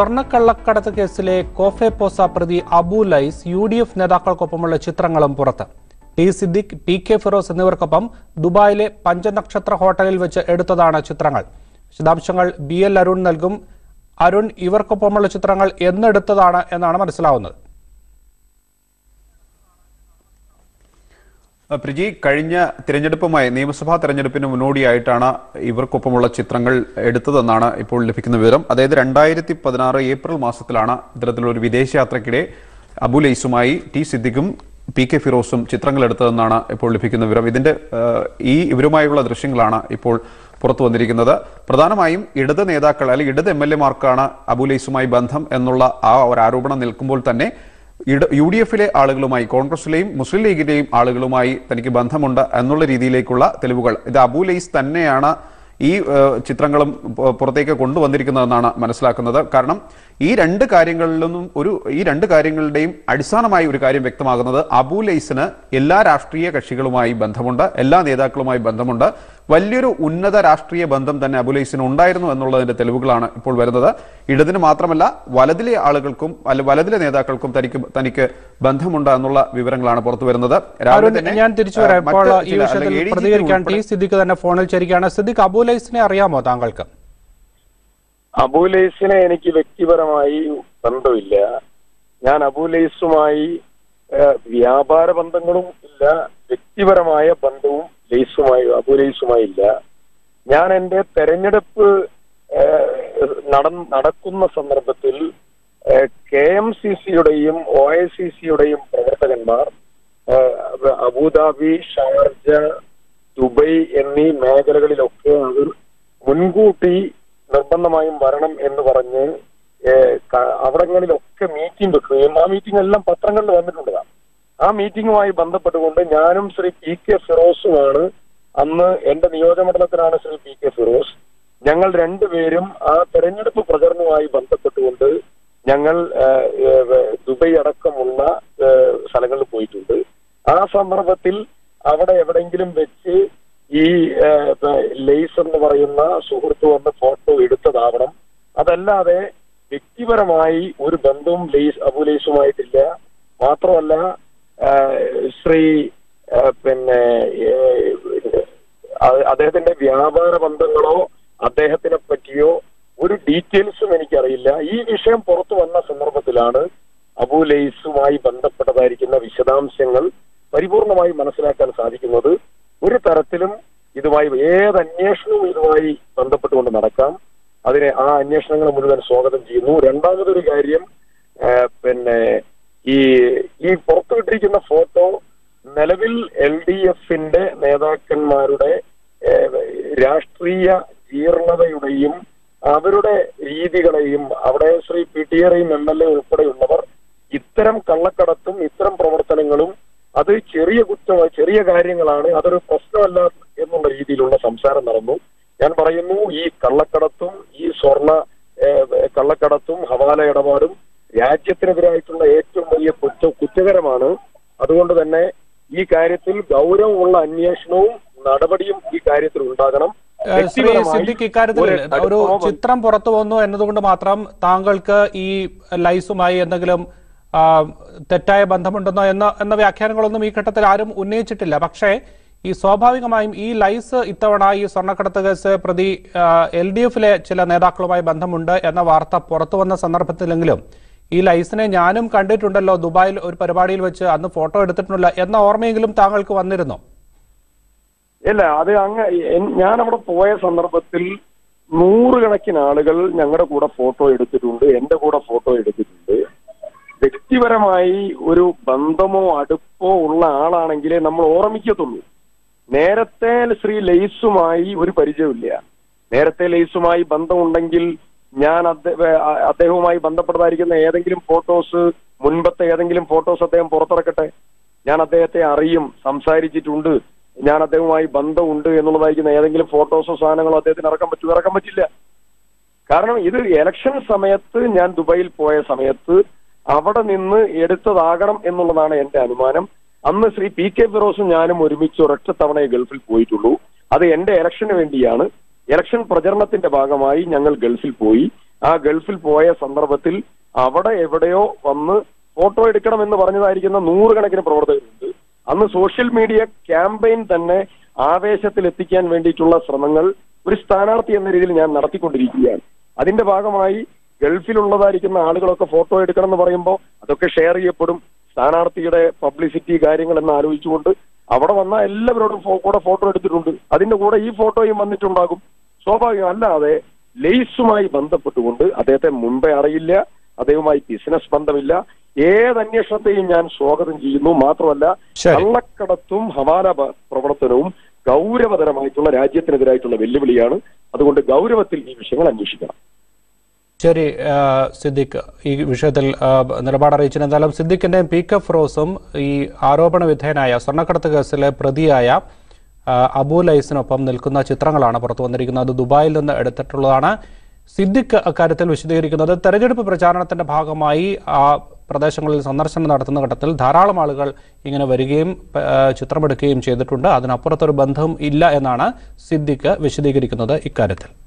സ്വർണ്ണക്കള്ളക്കടത്ത് കേസിലെ COFEPOSA പ്രതി Abu Lais U D F നേതാക്കൾക്കൊപ്പമുള്ള ചിത്രങ്ങളും പുറത്ത് T Siddique P K Firoz എന്നിവർക്കൊപ്പം ദുബായിലെ പഞ്ചനക്ഷത്ര ഹോട്ടലിൽ വെച്ച് എടുത്തതാണ് ചിത്രങ്ങൾ വിശദാംശങ്ങൾ ബി എൽ അരുൺ നൽകും അരുൺ ഇവർക്കൊപ്പമുള്ള ചിത്രങ്ങൾ എന്നെടുത്തതാണ് എന്നാണ് മനസ്സിലാവുന്നത് പ്രിജി കഴിഞ്ഞ തിരഞ്ഞെടുപ്പുമായി നിയമസഭാ തെരഞ്ഞെടുപ്പിന് മുന്നോടിയായിട്ടാണ് ഇവർക്കൊപ്പമുള്ള ചിത്രങ്ങൾ എടുത്തതെന്നാണ് ഇപ്പോൾ ലഭിക്കുന്ന വിവരം അതായത് രണ്ടായിരത്തി പതിനാറ് ഏപ്രിൽ മാസത്തിലാണ് ഇത്തരത്തിലുള്ള ഒരു വിദേശയാത്രയ്ക്കിടെ അബുലൈസുമായി ടി സിദ്ദിഖും പി കെ ഫിറോസും ചിത്രങ്ങൾ എടുത്തതെന്നാണ് ഇപ്പോൾ ലഭിക്കുന്ന വിവരം ഇതിന്റെ ഏഹ്, ഈ ഇവരുമായുള്ള ദൃശ്യങ്ങളാണ് ഇപ്പോൾ പുറത്തു വന്നിരിക്കുന്നത് പ്രധാനമായും ഇടത് നേതാക്കൾ അല്ലെങ്കിൽ ഇടത് എം എൽ എമാർക്കാണ് അബുലൈസുമായി ബന്ധം എന്നുള്ള ആ ഒരു ആരോപണം നിൽക്കുമ്പോൾ തന്നെ ഇട യു ഡി എഫിലെ ആളുകളുമായി കോൺഗ്രസിലെയും മുസ്ലിം ലീഗിലെയും ആളുകളുമായി തനിക്ക് ബന്ധമുണ്ട് എന്നുള്ള രീതിയിലേക്കുള്ള തെളിവുകൾ ഇത് അബുലൈസ് തന്നെയാണ് ഈ ഏഹ്, ചിത്രങ്ങളും പു- പുറത്തേക്ക് കൊണ്ടുവന്നിരിക്കുന്നതെന്നാണ് മനസ്സിലാക്കുന്നത് കാരണം ഈ രണ്ട് കാര്യങ്ങളിലൊന്നും ഒരു ഈ രണ്ട് കാര്യങ്ങളുടെയും അടിസ്ഥാനമായി ഒരു കാര്യം വ്യക്തമാകുന്നത് അബുലൈസിന് എല്ലാ രാഷ്ട്രീയ കക്ഷികളുമായി ബന്ധമുണ്ട് എല്ലാ നേതാക്കളുമായി ബന്ധമുണ്ട് വലിയൊരു ഉന്നത രാഷ്ട്രീയ ബന്ധം തന്നെ അബുലൈസിന് ഉണ്ടായിരുന്നു എന്നുള്ളതിന്റെ തെളിവുകളാണ് ഇപ്പോൾ വരുന്നത് ഇടതിന് മാത്രമല്ല വലതിലെ ആളുകൾക്കും അല്ല വലതിലെ നേതാക്കൾക്കും തനിക്ക് തനിക്ക് ബന്ധമുണ്ട് എന്നുള്ള വിവരങ്ങളാണ് പുറത്തു വരുന്നത് അരുൺ ഞാൻ തിരിച്ചു വരാം ആ, ഇപ്പോൾ മറ്റ് ഈ ചില, വിഷയത്തിൽ അല്ലെങ്കിൽ ADGP പ്രതികരിക്കാൻ ടി ഉൾപ്പെടെ- സിദ്ദിഖ് തന്നെ ഫോണിൽ ചേരുകയാണ് സിദ്ദിഖ് അബുലൈസിനെ അറിയാമോ താങ്കൾക്ക് അബുലൈസിനെ എനിക്ക് വ്യക്തിപരമായി ബന്ധമില്ല ഞാൻ അബുലൈസുമായി ഏഹ്, വ്യാപാര ബന്ധങ്ങളും ഇല്ല വ്യക്തിപരമായ ബന്ധവും ലൈസുമായി അബുലൈസുമായി ഇല്ല ഞാൻ എന്റെ തെരഞ്ഞെടുപ്പ് ഏഹ്, നട- നടക്കുന്ന സന്ദർഭത്തിൽ കെ എം സി സിയുടെയും ഒ ഐ സി സിയുടെയും പ്രവർത്തകന്മാർ ഏഹ്, അബുദാബി ഷാർജ ദുബൈ എന്നീ മേഖലകളിലൊക്കെ അവർ മുൻകൂട്ടി നിർബന്ധമായും വരണം എന്ന് പറഞ്ഞ് ഏഹ്, ക- അവിടങ്ങളിലൊക്കെ മീറ്റിംഗ് വെക്കുകയും ആ മീറ്റിംഗ് എല്ലാം പത്രങ്ങളിൽ വന്നിട്ടുള്ളതാണ് ആ മീറ്റിംഗുമായി ബന്ധപ്പെട്ടുകൊണ്ട് ഞാനും ശ്രീ പി കെ ഫിറോസുമാണ് അന്ന് എന്റെ നിയോജകമണ്ഡലത്തിലാണ് ശ്രീ പി കെ ഫിറോസ് ഞങ്ങൾ രണ്ടുപേരും ആ തെരഞ്ഞെടുപ്പ് പ്രചരണവുമായി ബന്ധപ്പെട്ടുകൊണ്ട് ഞങ്ങൾ ഏഹ്, ഏഹ്, ദുബൈ അടക്കമുള്ള ഏഹ്, സ്ഥലങ്ങളിൽ പോയിട്ടുണ്ട് ആ സന്ദർഭത്തിൽ അവിടെ എവിടെയെങ്കിലും വെച്ച് ഈ ഏഹ്, ഇപ്പൊ ലെയ്സ് എന്ന് പറയുന്ന സുഹൃത്ത് വന്ന് ഫോട്ടോ എടുത്തതാവണം അതല്ലാതെ വ്യക്തിപരമായി ഒരു ബന്ധവും ലെയ്സ് അബു ലെയ്സുമായിട്ടില്ല മാത്രമല്ല ഏഹ്, ശ്രീ ഏഹ്, പിന്നെ ഏഹ്, അത് അദ്ദേഹത്തിന്റെ വ്യാപാര ബന്ധങ്ങളോ അദ്ദേഹത്തിനെ പറ്റിയോ ഒരു ഡീറ്റെയിൽസും എനിക്കറിയില്ല ഈ വിഷയം പുറത്തു വന്ന സന്ദർഭത്തിലാണ് അബു ലൈസുമായി ബന്ധപ്പെട്ടതായിരിക്കുന്ന വിശദാംശങ്ങൾ പരിപൂർണമായി മനസ്സിലാക്കാൻ സാധിക്കുന്നത് ഒരു തരത്തിലും ഇതുമായി ഏത് അന്വേഷണവും ഇതുമായി ബന്ധപ്പെട്ടുകൊണ്ട് നടക്കാം അതിനെ ആ അന്വേഷണങ്ങൾ മുഴുവൻ സ്വാഗതം ചെയ്യുന്നു രണ്ടാമതൊരു കാര്യം ആ, പിന്നെ ഈ ഈ പുറത്തുവിട്ടിരിക്കുന്ന ഫോട്ടോ നിലവിൽ എൽ ഡി എഫിന്റെ നേതാക്കന്മാരുടെ ഏഹ്, രാഷ്ട്രീയ ജീർണതയുടെയും അവരുടെ രീതികളെയും അവിടെ ശ്രീ പി ടി ആറേയും എം എൽ എ ഉൾപ്പെടെയുള്ളവർ ഇത്തരം കള്ളക്കടത്തും ഇത്തരം പ്രവർത്തനങ്ങളും അത് ചെറിയ കുറ്റമായി ചെറിയ കാര്യങ്ങളാണ് അതൊരു പ്രശ്നമല്ല എന്നുള്ള രീതിയിലുള്ള സംസാരം നടന്നു ഞാൻ പറയുന്നു ഈ കള്ളക്കടത്തും ഈ സ്വർണ ഏഹ്, കള്ളക്കടത്തും ഹവാല ഇടപാടും രാജ്യത്തിനെതിരായിട്ടുള്ള ഏറ്റവും വലിയ കുറ്റ കുറ്റകരമാണ് അതുകൊണ്ട് തന്നെ ഈ കാര്യത്തിൽ ഗൗരവമുള്ള അന്വേഷണവും നടപടിയും ഈ കാര്യത്തിൽ ഉണ്ടാകണം ഏഹ് ശ്രീ വ്യക്തിപരമായി സിദ്ദിഖ് ഇക്കാര്യത്തിൽ ഒരു ഒരു അടുപ്പമോ ചിത്രം പുറത്തു വന്നു എന്നതുകൊണ്ട് മാത്രം താങ്കൾക്ക് ഈ ലൈസുമായി എന്തെങ്കിലും ആ, തെറ്റായ ബന്ധമുണ്ടെന്നോ എന്ന എന്ന വ്യാഖ്യാനങ്ങളൊന്നും ഈ ഘട്ടത്തിൽ ആരും ഉന്നയിച്ചിട്ടില്ല പക്ഷേ ഈ സ്വാഭാവികമായും ഈ ലൈസ് ഇത്തവണ ഈ സ്വർണ്ണക്കടത്ത് കേസ് പ്രതി എൽ ഡി എഫിലെ ചില നേതാക്കളുമായി ബന്ധമുണ്ട് എന്ന വാർത്ത പുറത്തു വന്ന സന്ദർഭത്തിലെങ്കിലും ഈ ലൈസിനെ ഞാനും കണ്ടിട്ടുണ്ടല്ലോ ദുബായിൽ ഒരു പരിപാടിയിൽ വെച്ച് അന്ന് ഫോട്ടോ എടുത്തിട്ടുണ്ടല്ലോ എന്ന ഓർമ്മയെങ്കിലും താങ്കൾക്ക് വന്നിരുന്നോ ഇല്ല അത് അങ്ങ് എൻ- ഞാൻ അവിടെ പോയ സന്ദർഭത്തിൽ നൂറുകണക്കിന് ആളുകൾ ഞങ്ങളുടെ കൂടെ ഫോട്ടോ എടുത്തിട്ടുണ്ട് എന്റെ കൂടെ ഫോട്ടോ എടുത്തിട്ടുണ്ട് വ്യക്തിപരമായി ഒരു ബന്ധമോ അടുപ്പോ ഉള്ള ആളാണെങ്കിലേ നമ്മൾ ഓർമ്മിക്കത്തുള്ളൂ നേരത്തെ ശ്രീ ലൈസുമായി ഒരു പരിചയമില്ല നേരത്തെ ലൈസുമായി ബന്ധമുണ്ടെങ്കിൽ ഞാൻ അദ്ദേ- ആ- അദ്ദേഹവുമായി ബന്ധപ്പെട്ടതായിരിക്കുന്ന ഏതെങ്കിലും ഫോട്ടോസ് മുൻപത്തെ ഏതെങ്കിലും ഫോട്ടോസ് അദ്ദേഹം പുറത്തിറക്കട്ടെ ഞാൻ അദ്ദേഹത്തെ അറിയും സംസാരിച്ചിട്ടുണ്ട് ഞാൻ അദ്ദേഹവുമായി ബന്ധമുണ്ട് എന്നുള്ളതായിരിക്കുന്ന ഏതെങ്കിലും ഫോട്ടോസോ സാധനങ്ങളോ അദ്ദേഹത്തിന് ഇറക്കാൻ പറ്റുമോ ഇറക്കാൻ പറ്റില്ല കാരണം ഇത് ഇലക്ഷൻ സമയത്ത് ഞാൻ ദുബായിൽ പോയ സമയത്ത് അവിടെ നിന്ന് എടുത്തതാകണം എന്നുള്ളതാണ് എന്റെ അനുമാനം അന്ന് ശ്രീ പി കെ ഫിറോസും ഞാനും ഒരുമിച്ച് ഒരൊറ്റ തവണയെ ഗൾഫിൽ പോയിട്ടുള്ളൂ അത് എന്റെ ഇലക്ഷന് വേണ്ടിയാണ് ഇലക്ഷൻ പ്രചരണത്തിന്റെ ഭാഗമായി ഞങ്ങൾ ഗൾഫിൽ പോയി ആ ഗൾഫിൽ പോയ സന്ദർഭത്തിൽ അവിടെ എവിടെയോ വന്ന് ഫോട്ടോ എടുക്കണമെന്ന് പറഞ്ഞതായിരിക്കുന്ന നൂറുകണക്കിന് പ്രവർത്തകരുണ്ട് അന്ന് സോഷ്യൽ മീഡിയ ക്യാമ്പയിൻ തന്നെ ആവേശത്തിൽ എത്തിക്കാൻ വേണ്ടിയിട്ടുള്ള ശ്രമങ്ങൾ ഒരു സ്ഥാനാർത്ഥി എന്ന രീതിയിൽ ഞാൻ നടത്തിക്കൊണ്ടിരിക്കുകയാണ് അതിന്റെ ഭാഗമായി ഗൾഫിലുള്ളതായിരിക്കുന്ന ആളുകളൊക്കെ ഫോട്ടോ എടുക്കണം എന്ന് പറയുമ്പോൾ അതൊക്കെ ഷെയർ ചെയ്യപ്പെടും സ്ഥാനാർത്ഥിയുടെ പബ്ലിസിറ്റി കാര്യങ്ങൾ എന്ന് ആലോചിച്ചുകൊണ്ട് അവിടെ വന്ന എല്ലാവരോടും ഫോ- കൂടെ ഫോട്ടോ എടുത്തിട്ടുണ്ട് അതിന്റെ കൂടെ ഈ ഫോട്ടോയും വന്നിട്ടുണ്ടാകും സ്വാഭാവികം അല്ലാതെ ലെയ്സുമായി ബന്ധപ്പെട്ടുകൊണ്ട് അദ്ദേഹത്തെ മുമ്പേ അറിയില്ല അദ്ദേഹവുമായി ബിസിനസ് ബന്ധമില്ല ഏത് അന്വേഷണത്തെയും ഞാൻ സ്വാഗതം ചെയ്യുന്നു മാത്രമല്ല ശരി. കള്ളക്കടത്തും ഹവാല പ- പ്രവർത്തനവും ഗൗരവതരമായിട്ടുള്ള രാജ്യത്തിനെതിരായിട്ടുള്ള വെല്ലുവിളിയാണ് അതുകൊണ്ട് ഗൗരവത്തിൽ ഈ വിഷയങ്ങൾ അന്വേഷിക്കണം ശരി ആ, സിദ്ദിഖ് ഈ വിഷയത്തിൽ ആ, നിലപാട് അറിയിച്ചത് എന്തായാലും സിദ്ദിഖിന്റെയും പി കെ ഫിറോസും ഈ ആരോപണ വിധേയനായ സ്വർണ്ണക്കടത്ത് കേസിലെ പ്രതിയായ ആ, അബു ലൈസിനൊപ്പം നിൽക്കുന്ന ചിത്രങ്ങളാണ് പുറത്തു വന്നിരിക്കുന്നത് അത് ദുബായിൽ നിന്ന് എടുത്തിട്ടുള്ളതാണ് സിദ്ദിഖ് അക്കാര്യത്തിൽ വിശദീകരിക്കുന്നത് തെരഞ്ഞെടുപ്പ് പ്രചാരണത്തിന്റെ ഭാഗമായി ആ പ്രദേശങ്ങളിൽ സന്ദർശനം നടത്തുന്ന ഘട്ടത്തിൽ ധാരാളം ആളുകൾ ഇങ്ങനെ വരികയും ആ, ചിത്രമെടുക്കുകയും ചെയ്തിട്ടുണ്ട് അതിനപ്പുറത്തൊരു ബന്ധം ഇല്ല എന്നാണ് സിദ്ദിഖ് വിശദീകരിക്കുന്നത് ഇക്കാര്യത്തിൽ